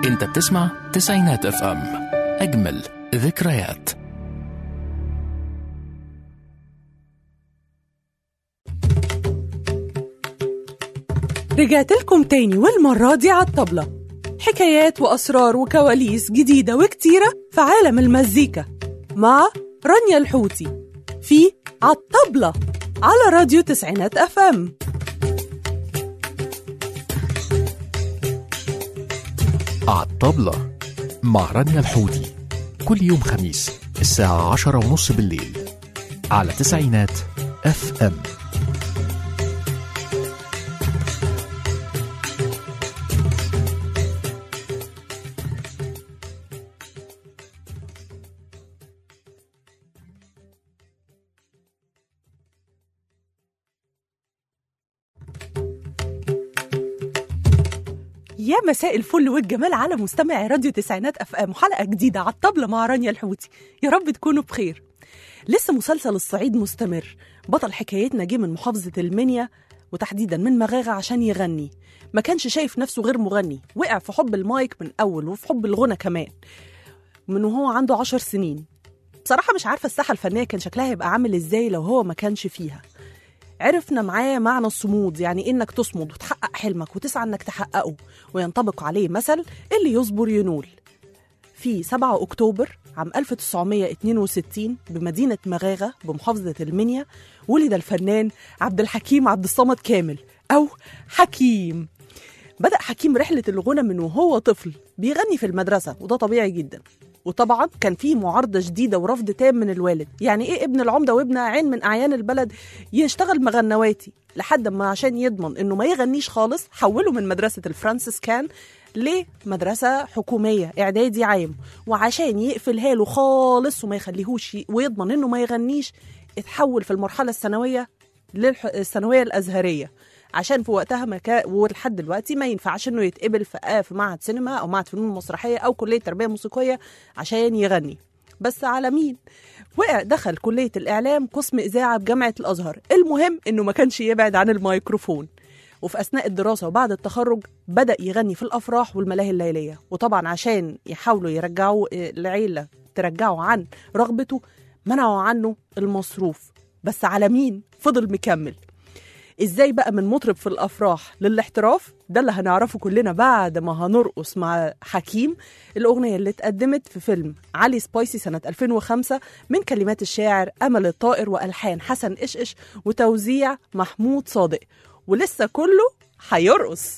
انت بتسمع تسعينات اف ام اجمل ذكريات رجعت لكم تاني والمرة دي على الطبلة حكايات وأسرار وكواليس جديدة وكتيرة في عالم المزيكا مع رانيا الحوتي في عالطبلة على راديو تسعينات اف ام عالطبلة مع رانيا الحوتي كل يوم خميس الساعة عشرة ونص بالليل على تسعينات اف ام يا مساء الفل والجمال على مستمعي راديو تسعينات اف ام حلقة جديدة على الطبلة مع رانيا الحوتي يا رب تكونوا بخير لسه مسلسل الصعيد مستمر بطل حكايتنا جه من محافظة المنيا وتحديدا من مغاغة عشان يغني ما كانش شايف نفسه غير مغني وقع في حب المايك من أول وفي حب الغنى كمان من وهو عنده عشر سنين بصراحة مش عارفة الساحة الفنية كان شكلها هيبقى عامل ازاي لو هو ما كانش فيها عرفنا معاه معنى الصمود يعني انك تصمد وتحقق حلمك وتسعى انك تحققه وينطبق عليه مثل اللي يصبر ينول في 7 أكتوبر عام 1962 بمدينة مغاغة بمحافظة المنيا ولد الفنان عبد الحكيم عبد الصمد كامل أو حكيم بدأ حكيم رحلة الغنى من وهو طفل بيغني في المدرسة وده طبيعي جدا وطبعا كان في معارضة شديدة ورفض تام من الوالد يعني ايه ابن العمدة وابن عين من أعيان البلد يشتغل مغنواتي لحد ما عشان يضمن انه ما يغنيش خالص حوله من مدرسة الفرانسيسكان لمدرسة حكومية إعدادي عام وعشان يقفلها له خالص وما يخليهوش ي- ويضمن إنه ما يغنيش اتحول في المرحلة الثانوية للثانوية الأزهرية عشان في وقتها ما كان ولحد دلوقتي ما ينفعش انه يتقبل في آه في معهد سينما او معهد فنون مسرحيه او كليه تربيه موسيقيه عشان يغني بس على مين وقع دخل كليه الاعلام قسم اذاعه بجامعه الازهر المهم انه ما كانش يبعد عن الميكروفون وفي اثناء الدراسه وبعد التخرج بدا يغني في الافراح والملاهي الليليه وطبعا عشان يحاولوا يرجعوا آه، العيله ترجعوا عن رغبته منعوا عنه المصروف بس على مين فضل مكمل ازاي بقى من مطرب في الافراح للاحتراف ده اللي هنعرفه كلنا بعد ما هنرقص مع حكيم الاغنيه اللي اتقدمت في فيلم علي سبايسي سنه 2005 من كلمات الشاعر امل الطائر والحان حسن قشقش وتوزيع محمود صادق ولسه كله هيرقص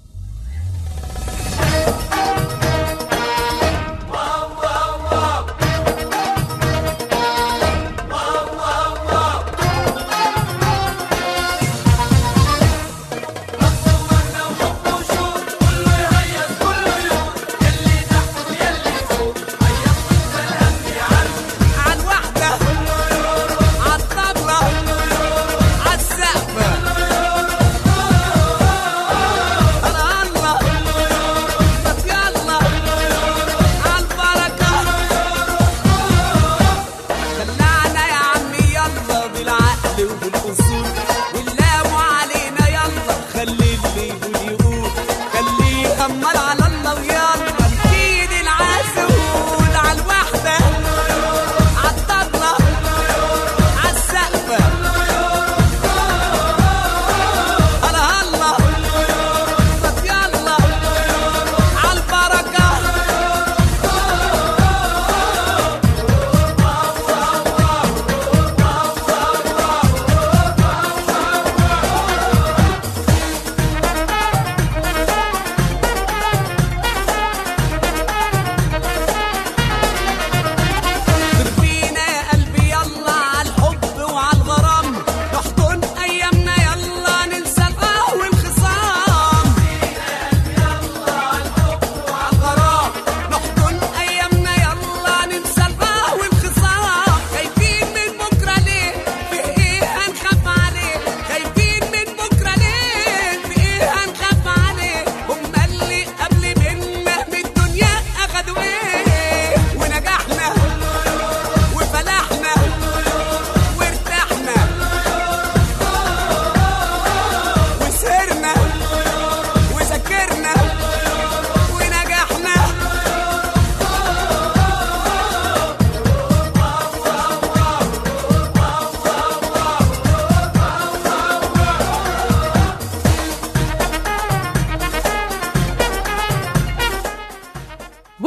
عن وحدة عالطبلة عالسقفة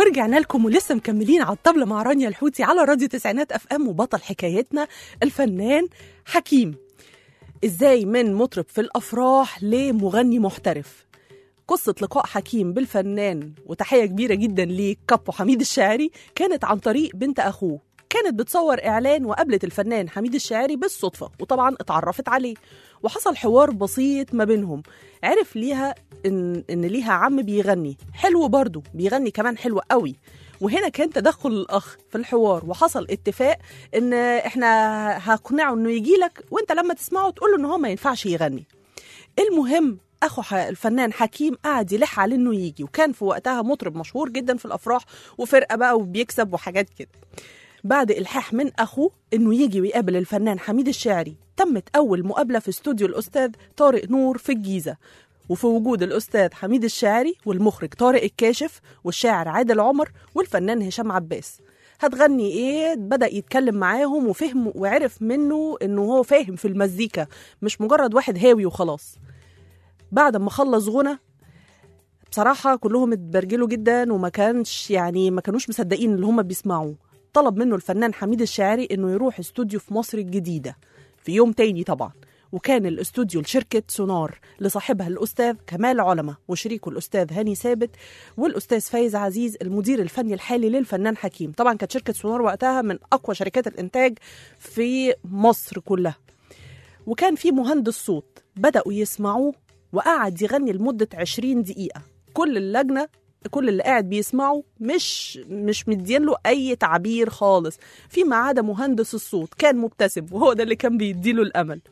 ورجعنا لكم ولسه مكملين على الطبلة مع رانيا الحوتي على راديو تسعينات اف ام وبطل حكايتنا الفنان حكيم ازاي من مطرب في الافراح لمغني محترف قصة لقاء حكيم بالفنان وتحية كبيرة جدا ليه كابو حميد الشاعري كانت عن طريق بنت أخوه كانت بتصور إعلان وقابلت الفنان حميد الشاعري بالصدفة وطبعا اتعرفت عليه وحصل حوار بسيط ما بينهم عرف ليها إن, إن ليها عم بيغني حلو برضه بيغني كمان حلو قوي وهنا كان تدخل الأخ في الحوار وحصل اتفاق إن إحنا هقنعه إنه يجي لك وإنت لما تسمعه تقول له إن هو ما ينفعش يغني المهم اخو ح- الفنان حكيم قعد يلح عليه انه يجي وكان في وقتها مطرب مشهور جدا في الافراح وفرقه بقى وبيكسب وحاجات كده بعد الحاح من اخوه انه يجي ويقابل الفنان حميد الشاعري تمت اول مقابله في استوديو الاستاذ طارق نور في الجيزه وفي وجود الاستاذ حميد الشاعري والمخرج طارق الكاشف والشاعر عادل عمر والفنان هشام عباس هتغني ايه بدا يتكلم معاهم وفهم وعرف منه انه هو فاهم في المزيكا مش مجرد واحد هاوي وخلاص بعد ما خلص غنى بصراحة كلهم اتبرجلوا جدا وما كانش يعني ما كانوش مصدقين اللي هم بيسمعوه طلب منه الفنان حميد الشاعري انه يروح استوديو في مصر الجديدة في يوم تاني طبعا وكان الاستوديو لشركة سونار لصاحبها الأستاذ كمال علمة وشريكه الأستاذ هاني ثابت والأستاذ فايز عزيز المدير الفني الحالي للفنان حكيم طبعا كانت شركة سونار وقتها من أقوى شركات الإنتاج في مصر كلها وكان في مهندس صوت بدأوا يسمعوه وقعد يغني لمدة 20 دقيقة كل اللجنة كل اللي قاعد بيسمعه مش مش مدين له اي تعبير خالص فيما عدا مهندس الصوت كان مبتسم وهو ده اللي كان بيديله الامل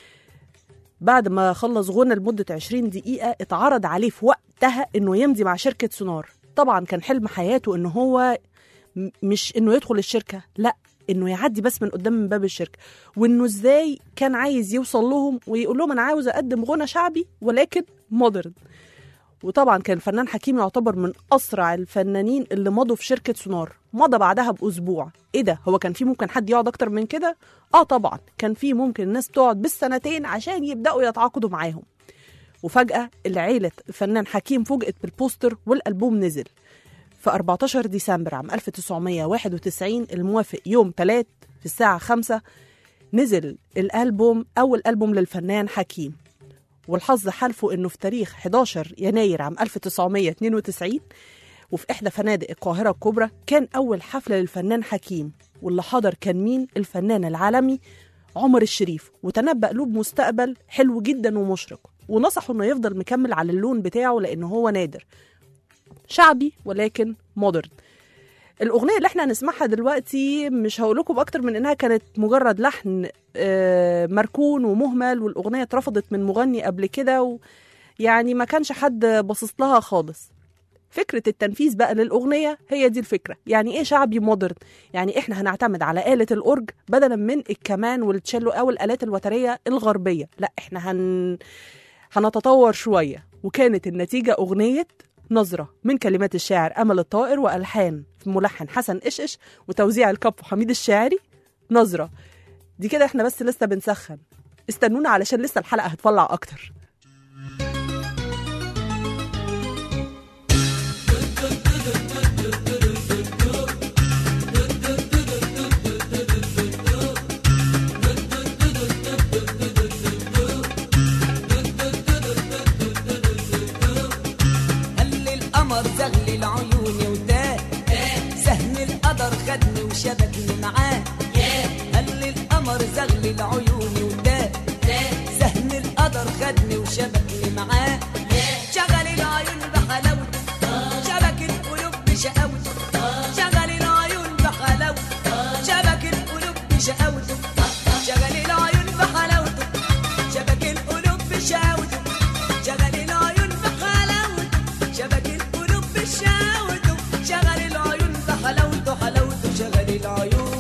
بعد ما خلص غنى لمدة 20 دقيقة اتعرض عليه في وقتها انه يمضي مع شركة سونار طبعا كان حلم حياته ان هو م- مش انه يدخل الشركة لا انه يعدي بس من قدام من باب الشركة وانه ازاي كان عايز يوصل لهم ويقول لهم انا عاوز اقدم غنى شعبي ولكن مودرن وطبعا كان الفنان حكيم يعتبر من اسرع الفنانين اللي مضوا في شركه سونار مضى بعدها باسبوع ايه ده هو كان في ممكن حد يقعد اكتر من كده اه طبعا كان في ممكن الناس تقعد بالسنتين عشان يبداوا يتعاقدوا معاهم وفجاه العيله الفنان حكيم فوجئت بالبوستر والالبوم نزل في 14 ديسمبر عام 1991 الموافق يوم 3 في الساعه 5 نزل الالبوم اول البوم للفنان حكيم والحظ حالفه انه في تاريخ 11 يناير عام 1992 وفي احدى فنادق القاهره الكبرى كان اول حفله للفنان حكيم واللي حضر كان مين الفنان العالمي عمر الشريف وتنبأ له بمستقبل حلو جدا ومشرق ونصحه انه يفضل مكمل على اللون بتاعه لانه هو نادر شعبي ولكن مودرن الأغنية اللي احنا هنسمعها دلوقتي مش هقول لكم أكتر من إنها كانت مجرد لحن آه، مركون ومهمل والأغنية اترفضت من مغني قبل كده و يعني ما كانش حد باصص لها خالص فكرة التنفيذ بقى للأغنية هي دي الفكرة يعني إيه شعبي مودرن يعني إحنا هنعتمد على آلة الأورج بدلا من الكمان والتشيلو أو الآلات الوترية الغربية لا إحنا هن... هنتطور شوية وكانت النتيجة أغنية نظرة من كلمات الشاعر أمل الطائر وألحان ملحن حسن إشإش وتوزيع الكابو حميد الشاعري نظرة دي كده احنا بس لسه بنسخن استنونا علشان لسه الحلقة هتولع أكتر هل القمر زغلل عيوني وتاه سهم القدر خدني وشبكني معاه هل القمر زغلل عيوني وتاه سهم القدر خدني وشبكني معاه شغل العيون بحلاوته شبك القلوب بشقاوته شغل العيون بحلاوته شبك القلوب بشقاوته شغل العيون بحلاوته شبك القلوب بشقاوته شغل العيون بحلاوته شبك القلوب بشقاوته شغل العيون بحلاوته حلاوته شغل العيون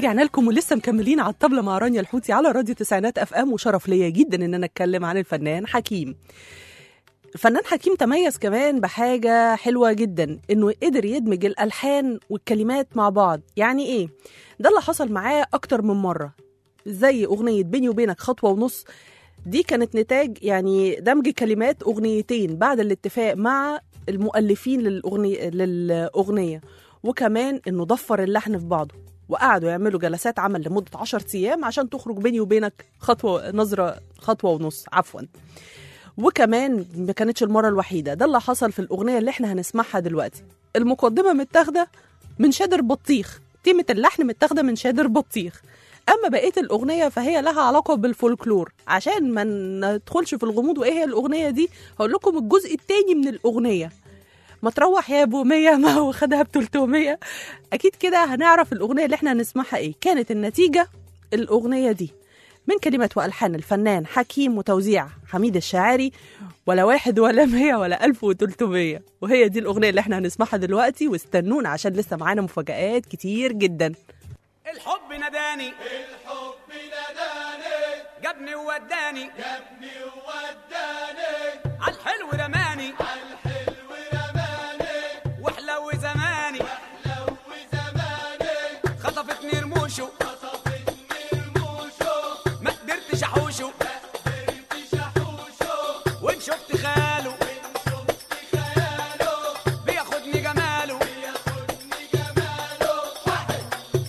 ورجعنا لكم ولسه مكملين على الطبلة مع رانيا الحوتي على راديو تسعينات اف ام وشرف ليا جدا ان انا اتكلم عن الفنان حكيم الفنان حكيم تميز كمان بحاجة حلوة جدا انه قدر يدمج الالحان والكلمات مع بعض يعني ايه ده اللي حصل معاه اكتر من مرة زي اغنية بيني وبينك خطوة ونص دي كانت نتاج يعني دمج كلمات اغنيتين بعد الاتفاق مع المؤلفين للأغنية, للأغنية وكمان انه ضفر اللحن في بعضه وقعدوا يعملوا جلسات عمل لمدة 10 أيام عشان تخرج بيني وبينك خطوة نظرة خطوة ونص عفوا وكمان ما كانتش المرة الوحيدة ده اللي حصل في الأغنية اللي احنا هنسمعها دلوقتي المقدمة متاخدة من شادر بطيخ تيمة اللحن متاخدة من شادر بطيخ أما بقية الأغنية فهي لها علاقة بالفولكلور عشان ما ندخلش في الغموض وإيه هي الأغنية دي هقول لكم الجزء التاني من الأغنية ما تروح يا ابو مية ما هو خدها ب 300 اكيد كده هنعرف الاغنيه اللي احنا هنسمعها ايه كانت النتيجه الاغنيه دي من كلمات والحان الفنان حكيم وتوزيع حميد الشاعري ولا واحد ولا مية ولا ألف وتلتمية وهي دي الأغنية اللي احنا هنسمعها دلوقتي واستنونا عشان لسه معانا مفاجآت كتير جدا الحب ناداني الحب ناداني جابني ووداني جابني ووداني عالحلو رماني عالحلو رماني وحلو زماني وحلو زماني خطفتني رموشه خطفتني رموشه ما قدرتش احوشه ما قدرتش احوشه وان شفت خاله وان شفت خياله بياخدني جماله بياخدني جماله واحد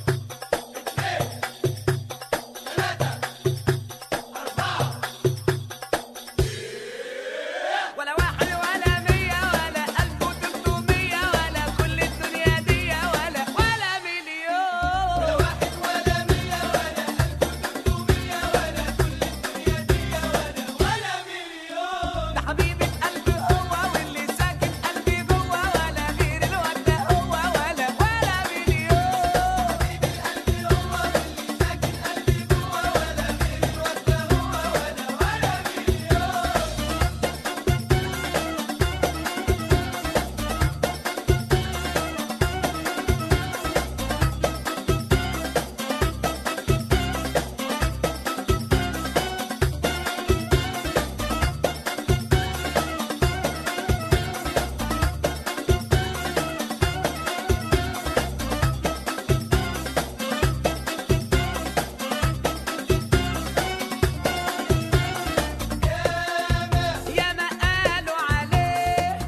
ولا واحد ولا مية ولا ألف وتلتمية ولا كل الدنيا دي ولا ولا مليون ولا واحد ولا مية ولا ألف وتلتمية ولا كل الدنيا دي ولا ولا مليون ده حبيبة قلبي هو واللي ساكن قلبي جوه ولا غير الواد ده هو ولا ولا مليون حبيبة قلبي هو واللي ساكن قلبي جوه ولا غير الواد ده هو ولا ولا مليون يا ما قالوا عليه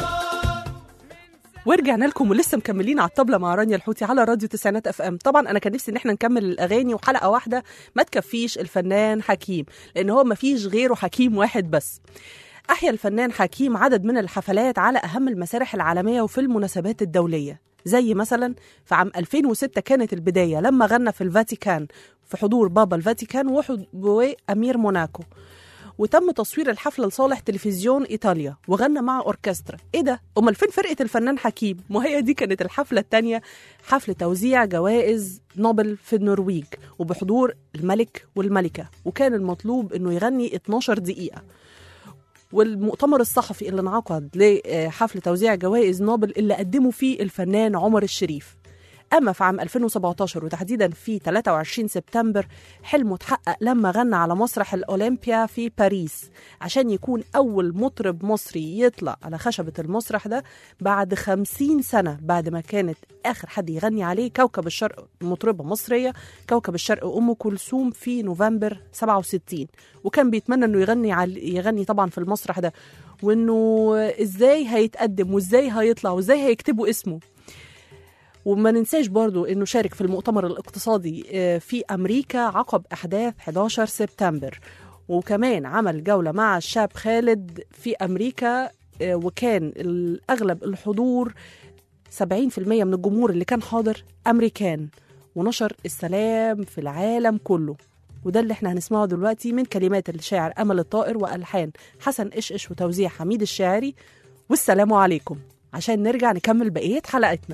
ورجعنا لكم ولسه مكملين على الطبلة مع رانيا الحوتي على راديو تسعينات اف ام طبعا انا كان نفسي ان احنا نكمل الاغاني وحلقه واحده ما تكفيش الفنان حكيم لان هو ما فيش غيره حكيم واحد بس احيا الفنان حكيم عدد من الحفلات على اهم المسارح العالميه وفي المناسبات الدوليه زي مثلا في عام 2006 كانت البدايه لما غنى في الفاتيكان في حضور بابا الفاتيكان وحض- وامير موناكو وتم تصوير الحفله لصالح تلفزيون ايطاليا وغنى مع اوركسترا ايه ده امال فين فرقه الفنان حكيم ما هي دي كانت الحفله الثانيه حفل توزيع جوائز نوبل في النرويج وبحضور الملك والملكه وكان المطلوب انه يغني 12 دقيقه والمؤتمر الصحفي اللي انعقد لحفل توزيع جوائز نوبل اللي قدمه فيه الفنان عمر الشريف أما في عام 2017 وتحديدا في 23 سبتمبر حلمه اتحقق لما غنى على مسرح الأولمبيا في باريس عشان يكون أول مطرب مصري يطلع على خشبة المسرح ده بعد 50 سنة بعد ما كانت آخر حد يغني عليه كوكب الشرق مطربة مصرية كوكب الشرق أم كلثوم في نوفمبر 67 وكان بيتمنى إنه يغني على يغني طبعا في المسرح ده وإنه إزاي هيتقدم وإزاي هيطلع وإزاي هيكتبوا اسمه وما ننساش برضو انه شارك في المؤتمر الاقتصادي آه، في امريكا عقب احداث 11 سبتمبر وكمان عمل جولة مع الشاب خالد في امريكا آه، وكان اغلب الحضور 70% من الجمهور اللي كان حاضر امريكان ونشر السلام في العالم كله وده اللي احنا هنسمعه دلوقتي من كلمات الشاعر امل الطائر والحان حسن قشقش وتوزيع حميد الشاعري والسلام عليكم عشان نرجع نكمل بقيه حلقتنا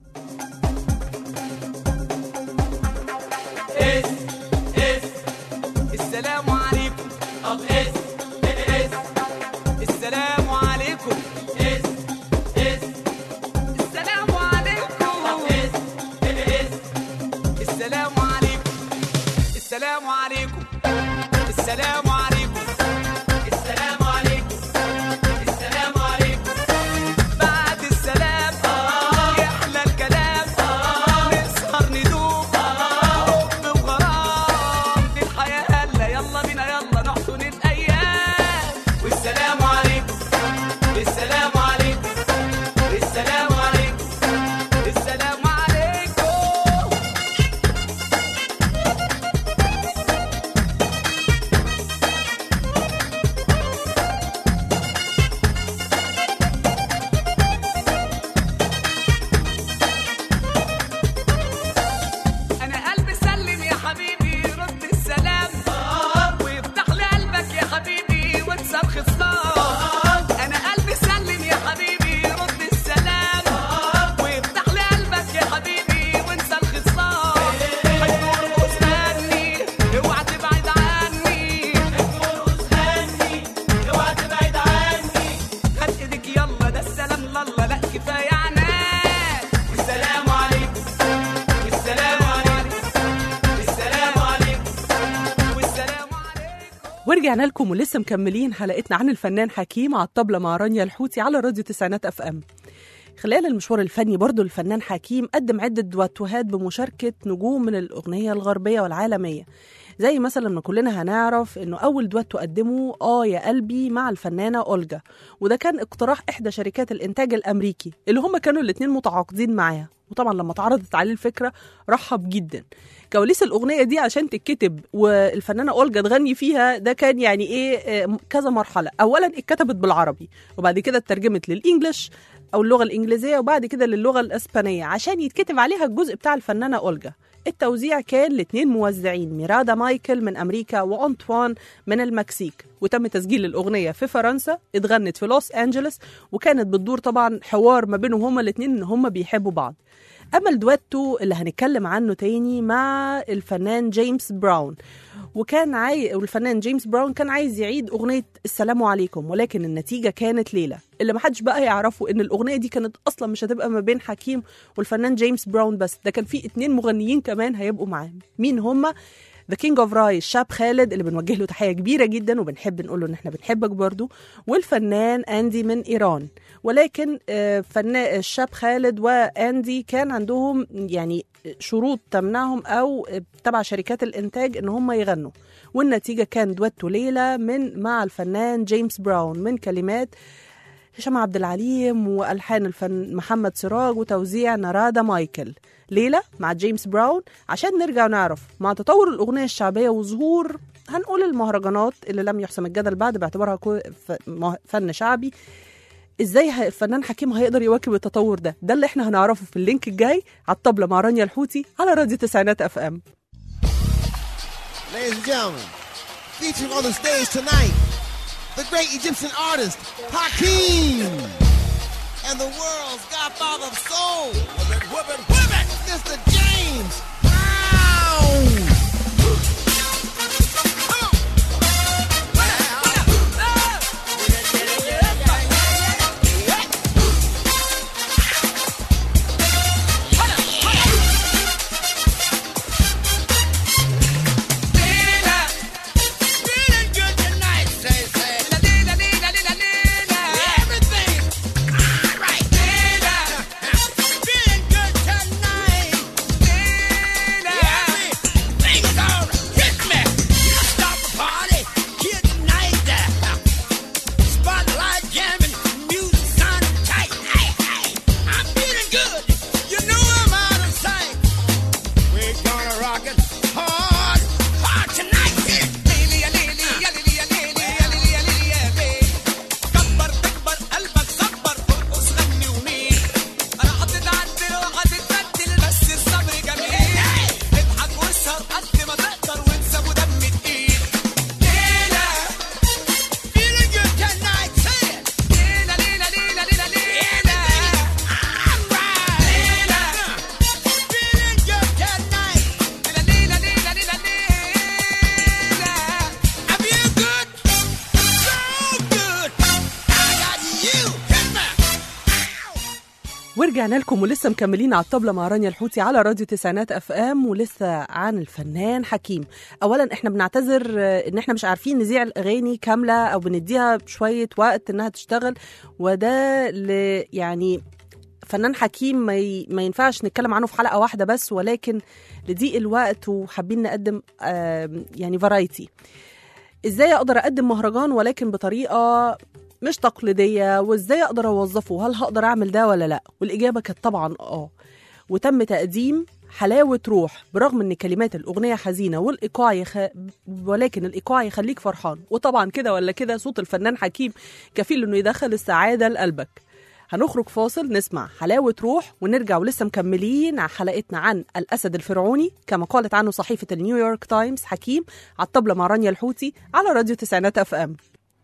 اس اس السلام عليكم طب اس اس السلام عليكم اس اس السلام عليكم طب اس اس السلام ورجعنا لكم ولسه مكملين حلقتنا عن الفنان حكيم على الطبلة مع رانيا الحوتي على راديو تسعينات اف ام خلال المشوار الفني برضو الفنان حكيم قدم عدة دواتوهات بمشاركة نجوم من الأغنية الغربية والعالمية زي مثلا ما كلنا هنعرف انه اول دواتو قدمه اه يا قلبي مع الفنانه اولجا وده كان اقتراح احدى شركات الانتاج الامريكي اللي هم كانوا الاتنين متعاقدين معاها وطبعا لما اتعرضت عليه الفكره رحب جدا كواليس الاغنيه دي عشان تتكتب والفنانه اولجا تغني فيها ده كان يعني ايه آه، كذا مرحله اولا اتكتبت بالعربي وبعد كده اترجمت للانجليش او اللغه الانجليزيه وبعد كده للغه الاسبانيه عشان يتكتب عليها الجزء بتاع الفنانه اولجا التوزيع كان لاثنين موزعين ميرادا مايكل من امريكا وانطوان من المكسيك وتم تسجيل الاغنيه في فرنسا اتغنت في لوس انجلوس وكانت بتدور طبعا حوار ما بينهم هما الاثنين ان هما بيحبوا بعض اما الدويتو اللي هنتكلم عنه تاني مع الفنان جيمس براون وكان عاي... والفنان جيمس براون كان عايز يعيد اغنيه السلام عليكم ولكن النتيجه كانت ليله اللي محدش بقى يعرفه ان الاغنيه دي كانت اصلا مش هتبقى ما بين حكيم والفنان جيمس براون بس ده كان في اتنين مغنيين كمان هيبقوا معاه مين هما ذا كينج اوف راي الشاب خالد اللي بنوجه له تحيه كبيره جدا وبنحب نقول له ان احنا بنحبك برضو والفنان اندي من ايران ولكن آه، فنان الشاب خالد واندي كان عندهم يعني شروط تمنعهم او آه، تبع شركات الانتاج ان هم يغنوا والنتيجه كان دويتو ليله من مع الفنان جيمس براون من كلمات هشام عبد العليم والحان الفن محمد سراج وتوزيع نرادا مايكل ليلى مع جيمس براون عشان نرجع نعرف مع تطور الاغنيه الشعبيه وظهور هنقول المهرجانات اللي لم يحسم الجدل بعد باعتبارها كو- ف- مه- فن شعبي ازاي ه- الفنان حكيم هيقدر يواكب التطور ده ده اللي احنا هنعرفه في اللينك الجاي على الطبله مع رانيا الحوتي على راديو تسعينات اف ام Ladies and gentlemen, featuring on the stage tonight, the great Egyptian artist, Hakeem. And the world's godfather of soul, Mr. James Brown. Spotlight jamming, music sounding tight. Hey, hey, I'm feeling good. You know I'm out of sight. We're gonna rock it hard, hard tonight. ليلي ليلي يا ليلي يا ليلي يا ليلي يا ليلي يا ليلي كبر تكبر قلبك صبر ارقص غني ومين انا هتتعدل وهتتبدل بس الصبر جميل اضحك واسهر قد ما تقدر وانسى ابو دم تقيل ليلى feeling good tonight say it ليلى ليلى ليلى ليلى ليلى alright ليلى feeling good tonight ليلى ليلى ليلى ليلى ليلى I feel good so good I got you hit me ورجعنا لكم ولسه مكملين على الطبلة مع رانيا الحوتي على راديو تسعينات اف ام ولسه عن الفنان حكيم اولا احنا بنعتذر آه، ان احنا مش عارفين نذيع الاغاني كامله او بنديها شويه وقت انها تشتغل وده ل يعني فنان حكيم ما, ي... ما ينفعش نتكلم عنه في حلقه واحده بس ولكن لضيق الوقت وحابين نقدم آم، يعني فرايتي ازاي اقدر اقدم مهرجان ولكن بطريقه مش تقليديه وازاي اقدر اوظفه هل هقدر اعمل ده ولا لا والاجابه كانت طبعا اه وتم تقديم حلاوة روح برغم ان كلمات الأغنية حزينة والإيقاع يخ... ولكن الإيقاع يخليك فرحان وطبعا كده ولا كده صوت الفنان حكيم كفيل انه يدخل السعادة لقلبك هنخرج فاصل نسمع حلاوة روح ونرجع ولسه مكملين على حلقتنا عن الأسد الفرعوني كما قالت عنه صحيفة النيويورك تايمز حكيم على الطبلة مع رانيا الحوتي على راديو تسعينات اف ام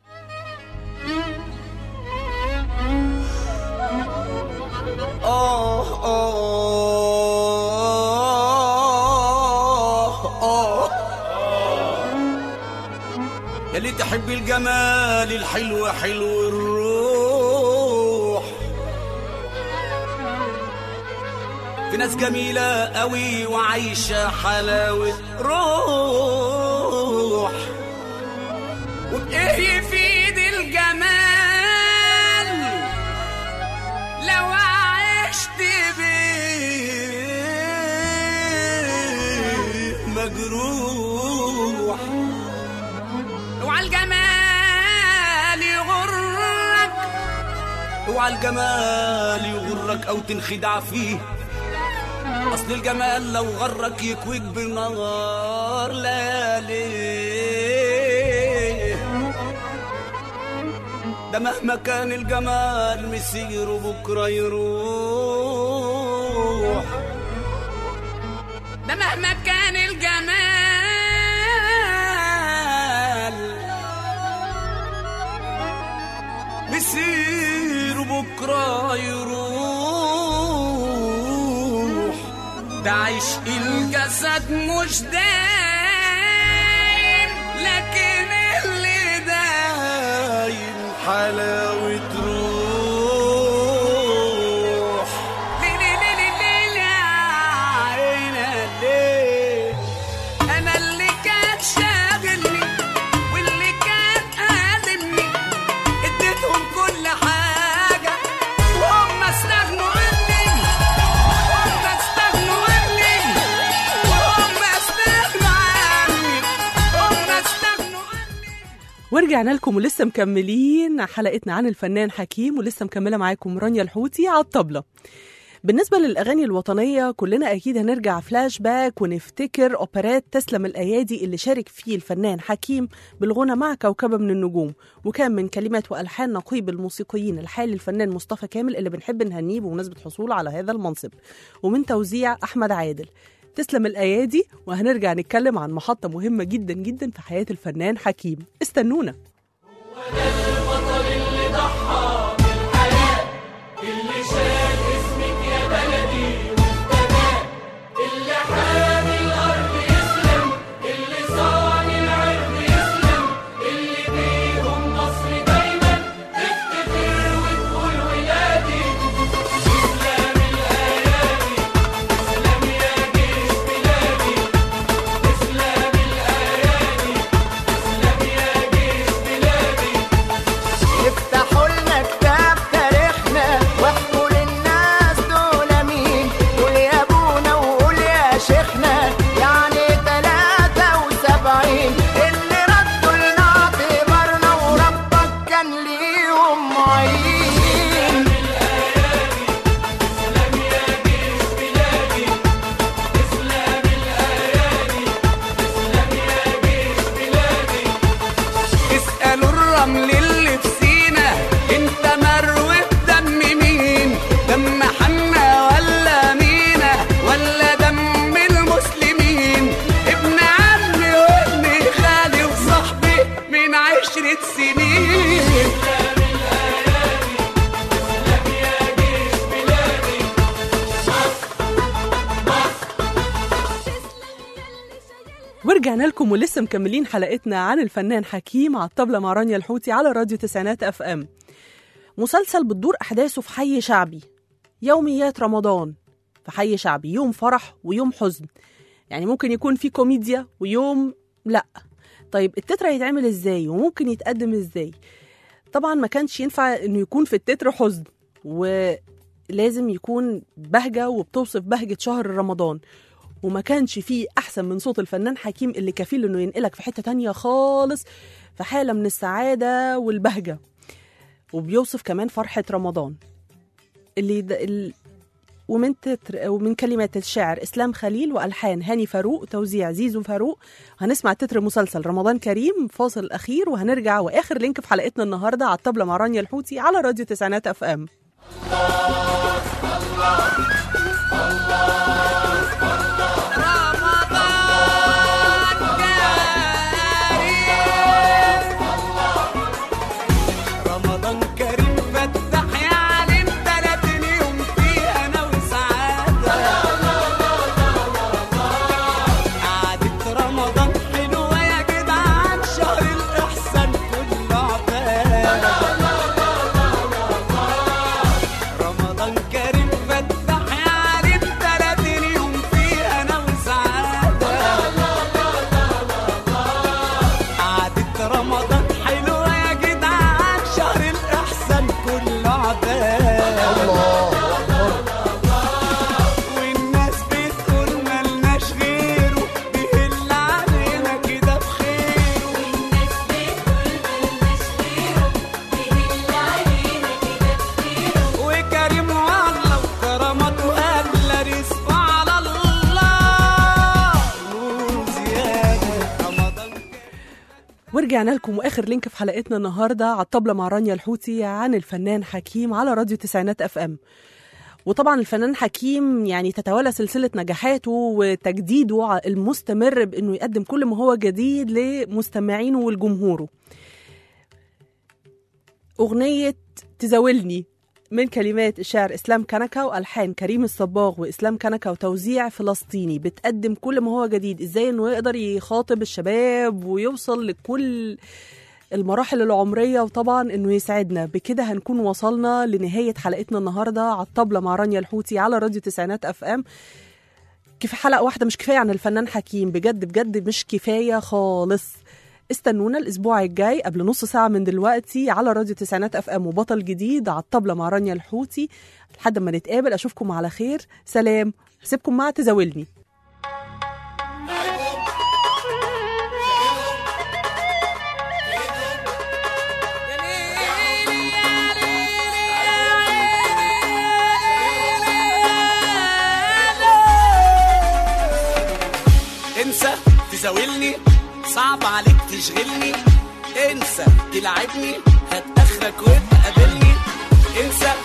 آه آه آه يلي تحب الجمال الحلو حلو الروح في ناس جميلة قوي وعايشة حلاوة روح وبإيه يفيد الجمال لو عشت بيه مجروح اوعى الجمال يغرك اوعى الجمال يغرك او تنخدع فيه اصل الجمال لو غرك يكويك بالنهار ليالي ده مهما كان الجمال مسيره بكره يروح ده مهما كان الجمال مسيره بكره يروح ده عشق الجسد مش دايم لكن اللي دايم حلاوة روح ليه ليه ليه ليه ليه ليه عينا ليه أنا اللي كان شاغلني واللي كان قادمني اديتهم كل حاجة وهم استغنوا عني هم استغنوا عني وهم استغنوا عني هم استغنوا عني ورجعنا لكم ولسه مكملين حلقتنا عن الفنان حكيم ولسه مكمله معاكم رانيا الحوتي على الطبله بالنسبة للأغاني الوطنية كلنا أكيد هنرجع فلاش باك ونفتكر أوبرات تسلم الأيادي اللي شارك فيه الفنان حكيم بالغنى مع كوكبة من النجوم وكان من كلمات وألحان نقيب الموسيقيين الحالي الفنان مصطفى كامل اللي بنحب نهنيه بمناسبة حصوله على هذا المنصب ومن توزيع أحمد عادل تسلم الأيادي وهنرجع نتكلم عن محطة مهمة جدا جدا في حياة الفنان حكيم استنونا افتحوا لنا كتاب تاريخنا واحكوا للناس دول مين قول يا ابونا وقول يا شيخنا يعني تلاتة وسبعين اللي ردوا لنا اعتبارنا وربك كان ليهم معين اسألوا الرمل اللي في سينا انت مروي بدم مين دم حنا ولا مينا ولا دم المسلمين ابن عمي وابن خالي وصاحبي من عشرة سنين ورجعنا لكم ولسه مكملين حلقتنا عن الفنان حكيم على الطبلة مع رانيا الحوتي على راديو تسعينات اف ام مسلسل بتدور احداثه في حي شعبي يوميات رمضان في حي شعبي يوم فرح ويوم حزن يعني ممكن يكون في كوميديا ويوم لا طيب التتر هيتعمل ازاي وممكن يتقدم ازاي طبعا ما كانش ينفع انه يكون في التتر حزن ولازم يكون بهجة وبتوصف بهجة شهر رمضان وما كانش فيه احسن من صوت الفنان حكيم اللي كفيل انه ينقلك في حته تانية خالص في حاله من السعاده والبهجه وبيوصف كمان فرحه رمضان اللي د... ال... ومن تتر ومن كلمات الشاعر اسلام خليل والحان هاني فاروق توزيع زيزو فاروق هنسمع تتر مسلسل رمضان كريم فاصل اخير وهنرجع واخر لينك في حلقتنا النهارده على الطبله مع رانيا الحوتي على راديو تسعينات اف ام رمضان كريم فتح يا عليم تلاتين يوم فيه انا وسعادة قعدة رمضان حلوة يا جدعان شهر الإحسان كله عباد رمضان كريم فتح يا عليم ورجعنا لكم واخر لينك في حلقتنا النهارده على الطبله مع رانيا الحوتي عن الفنان حكيم على راديو تسعينات اف ام وطبعا الفنان حكيم يعني تتوالى سلسله نجاحاته وتجديده المستمر بانه يقدم كل ما هو جديد لمستمعينه ولجمهوره اغنيه تزاولني من كلمات الشاعر اسلام كنكا والحان كريم الصباغ واسلام كنكا وتوزيع فلسطيني بتقدم كل ما هو جديد ازاي انه يقدر يخاطب الشباب ويوصل لكل المراحل العمريه وطبعا انه يسعدنا بكده هنكون وصلنا لنهايه حلقتنا النهارده على الطبله مع رانيا الحوتي على راديو تسعينات اف ام كفايه حلقه واحده مش كفايه عن الفنان حكيم بجد بجد مش كفايه خالص استنونا الاسبوع الجاي قبل نص ساعه من دلوقتي على راديو تسعينات اف ام وبطل جديد على الطبله مع رانيا الحوتي لحد ما نتقابل اشوفكم على خير سلام هسيبكم مع تزاولني انسى تزاولني صعب عليك تشغلني انسى تلعبني هات اخرك وابقى قابلني انسى